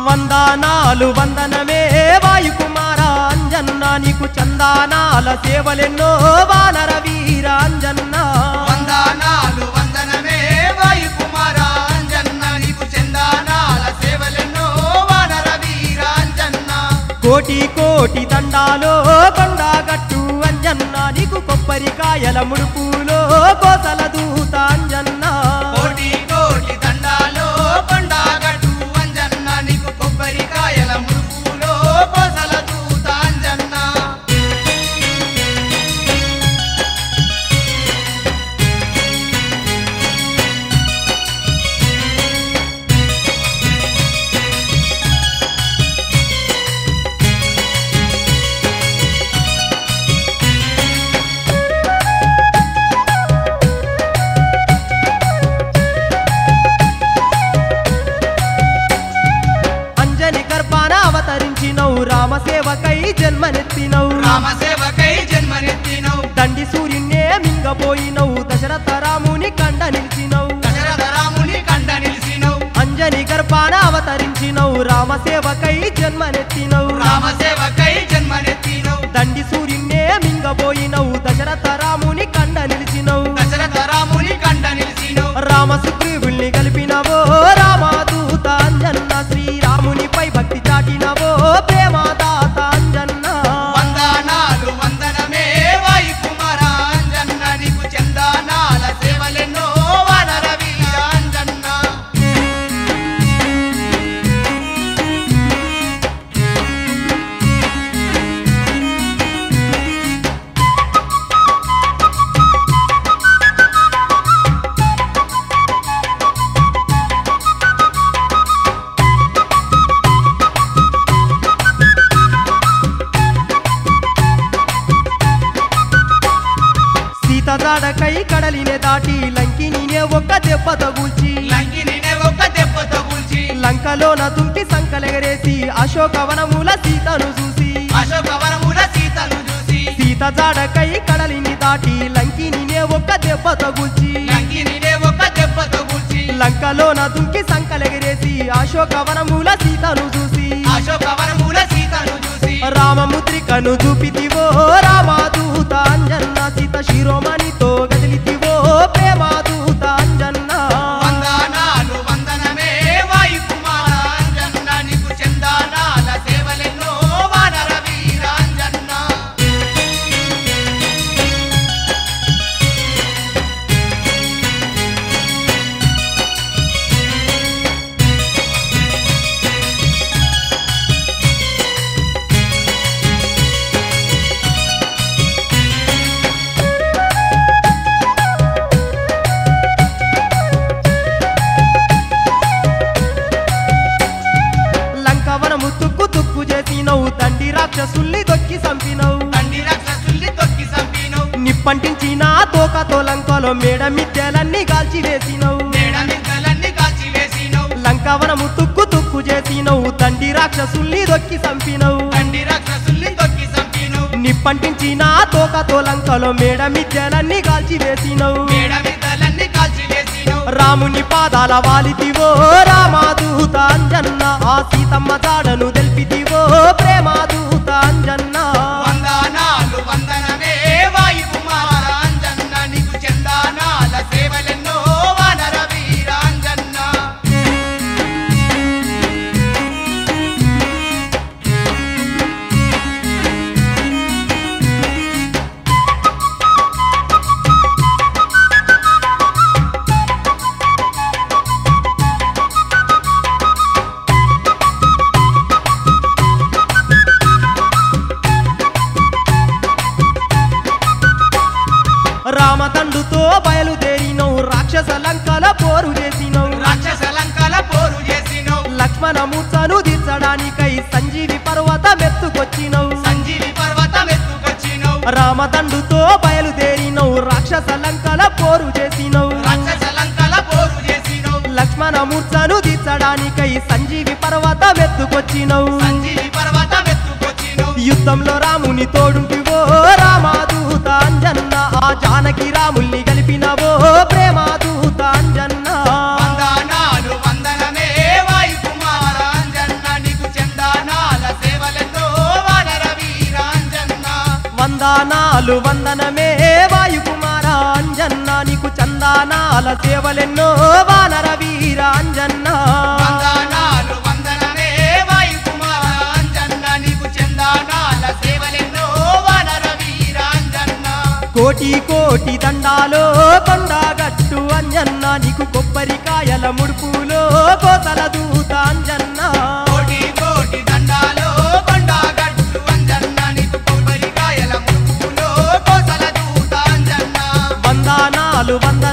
వందనాలు వందనమే వాయుకుమార అంజన్న నీకు చందానాల సేవలెన్నో వానర వీర అంజన్న వందనాలు వందనమే వాయు కుమార అంజన్న నీకు చందానాల సేవలెన్నో వానర వీరాంజన్న కోటి కోటి దండాలో కొండగట్టు అంజన్న నీకు కొబ్బరికాయల ముడుపులో కోసల దూత అంజన్న కోటి కోటి దండాలో కొండగట్టు అంజన్న నీకు కొబ్బరికాయల ముడుపులో కోసల దూత అంజన్న అంజని గర్భాన అవతరించినవు రామసేవకై జన్మనెత్తినవు రామసేవకై జన్మనెత్తినవు దండి సూర్యున్నే మింగబోయినవు దశరథ రాముని కండ నిలిచినవు దశరథ రాముని కండ నిలిసినవు అంజని గర్భాన అవతరించినవు రామసేవకై జన్మనెత్తినవు రామసేవకై జన్మనెత్తినవు దండి సూర్యున్నే మింగబోయినవు దశరథ రాముని కండ నిలిచినవు దశరథ రాముని కండ నిలిసినవు రామ సుగ్రీవుల్ని కలిపినవో రామదూత అంజన్న శ్రీరామునిపై భక్తి చాటినవో ప్రేమదాత అంజన్న వందనాలు వందనమే వాయు కుమార అంజన్న నీకు చందానాల సేవలెన్నో వానర వీరాంజన్న సీత దాడకై కడలినే దాటి లంకినినే ఒక్క దెబ్బ తగుల్చి లంకినినే ఒక్క దెబ్బతో కూల్చి లంకలోన దుంకి సంకలెగరేసి అశోకవనముల సీతను చూసి అశోకవనముల సీతను చూసి సీత జాడకై కడలిని దాటి లంకినినే ఒక్క దెబ్బ తగుల్చి లంకినినే ఒక్క దెబ్బతో కూల్చి లంకలోన దుంకి సంకలెగరేసి అశోకవనముల సీతను చూసి అశోకవనముల సీతను చూసి రామముద్రికను చూపితివో రామదూత అంజన్న సీత శిరోమణితో గదిలితివో ప్రేమదూత అంజన్న వందనాలు వందనమే వాయు కుమార అంజన్న నీకు చందానాల సేవలెన్నో వానర వీరాంజన్న లంకవనము తుక్కు తుక్కు చేసినవు తండ్రి రాక్షసుల్ని దొక్కి చంపినవు తండ్రి రాక్షసుల్ని తొక్కి చంపినవు నిప్పంటించిన తోకతో లంకలో మేడ మిద్దెలన్నీ కాల్చి వేసినవు మేడమిద్దలన్నీ కాల్చి వేసినవు లంకవనము తుక్కు తుక్కు చేసినవు తండ్రి రాక్షసుల్ని దొక్కి చంపినవు తండ్రి రాక్షసుల్ని తొక్కి చంపినవు నిప్పంటించిన తోకతో లంకలో మేడ మిద్దెలన్నీ కాల్చి వేసినవు మేడమిద్దలన్నీ కాల్చి వేసినవు రాముని పాదాల వాలితివో రామాదూత అంజన్న ఆ సీతమ్మ జాడను తెలిపితివో ప్రేమాదూత అంజన్న వందనాలు వందనమే వాయు కుమార అంజన్న నీకు చందానాల సేవలెన్నో వానర వీరాంజన్న రామతండుతో బయలుదేరినవు రాక్షస లంకల పోరు చేసినవు రాక్షస లంకల పోరు చేసినవు లక్ష్మణ మూర్ఛను తీర్చడానికై సంజీవి పర్వతం ఎత్తుకొచ్చినవు సంజీవి పర్వతం ఎత్తుకొచ్చినవు రామతండుతో బయలుదేరినవు రాక్షస లంకల పోరు చేసినవు రాక్షస లంకల పోరు చేసినవు లక్ష్మణ మూర్ఛను తీర్చడానికై సంజీవి పర్వతం ఎత్తుకొచ్చినవు సంజీవి పర్వతం ఎత్తుకొచ్చినవు యుద్ధంలో రాముని తోడుంటివో రామాదూత అంజన్న ఆ జానకి రాముల్ని గలిపినవో ప్రేమాదూత అంజన్న వందనాలు వందనమే వాయు కుమార అంజన్న వందనాలు వందనమే వాయుకుమార అంజన్న నీకు చందానాల సేవలెన్నో వానర వీర అంజన్న వందనాలు వందనమే వాయుకుమార అంజన్న నీకు చందానాల సేవలెన్నో వానర వీరాంజన్న కోటి కోటి దండాలో కొండగట్టు అంజన్న నీకు కొబ్బరికాయల ముడుపులో కోతల దూత అంజన్న కోటి కోటి దండాలో కొండగట్టు అంజన్న నీకు కొబ్బరికాయల ముక్కులో కోసల దూత అంజన్న వందనాలు వంద